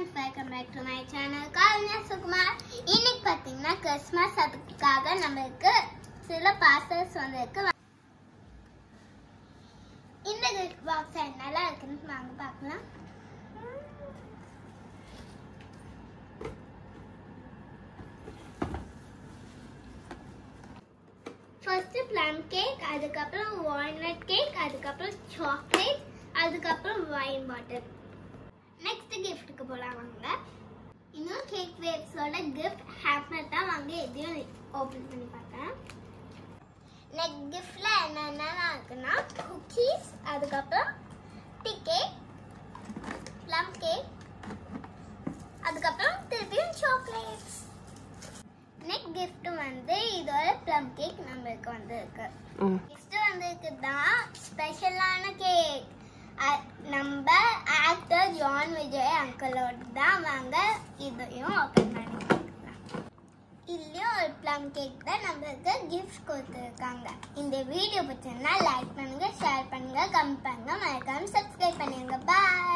friends welcome back to my channel Kavya Sukumar இன்னைக்கு பார்த்தீங்கன்னா Christmas அதுக்காக நம்மளுக்கு சில பார்சல்ஸ் வந்திருக்கு இந்த கிஃப்ட் பாக்ஸ் என்னெல்லாம் இருக்குன்னு வாங்க பார்க்கலாம் ஃபர்ஸ்ட் ப்ளம் கேக் அதுக்கப்புறம் வால்நட் கேக் அதுக்கப்புறம் சாக்லேட் அதுக்கப்புறம் வைன் பாட்டில் நெக்ஸ்ட் கிஃப்ட்டுக்கு போகலாம் வாங்க இன்னும் கேக் வேவ்ஸோட கிஃப்ட் ஹேப்னர் தான் வாங்க எதையும் ஓப்பன் பண்ணி பார்த்தேன் நெக்ஸ்ட் கிஃப்ட்ல என்னென்னலாம் இருக்குன்னா குக்கீஸ் அதுக்கப்புறம் டீ கேக் ப்ளம் கேக் அதுக்கப்புறம் திருப்பியும் சாக்லேட்ஸ் நெக்ஸ்ட் கிஃப்ட் வந்து இதோட ப்ளம் கேக் நம்மளுக்கு வந்திருக்கு ம் நெக்ஸ்ட் வந்திருக்கு தான் ஸ்பெஷலான கேக் நம்ம ஆக்டர் ஜான் விஜய் அங்கிளோட தான் வாங்க இதையும் ஓப்பன் பண்ணி பார்க்கலாம் இதுலயும் ஒரு ப்ளம் கேக் தான் நம்மளுக்கு கிஃப்ட் கொடுத்துருக்காங்க இந்த வீடியோ பிடிச்சிருந்தா லைக் பண்ணுங்க ஷேர் பண்ணுங்க கமெண்ட் பண்ணுங்க மறக்காம சப்ஸ்கிரைப் பண்ணுங்க பாய்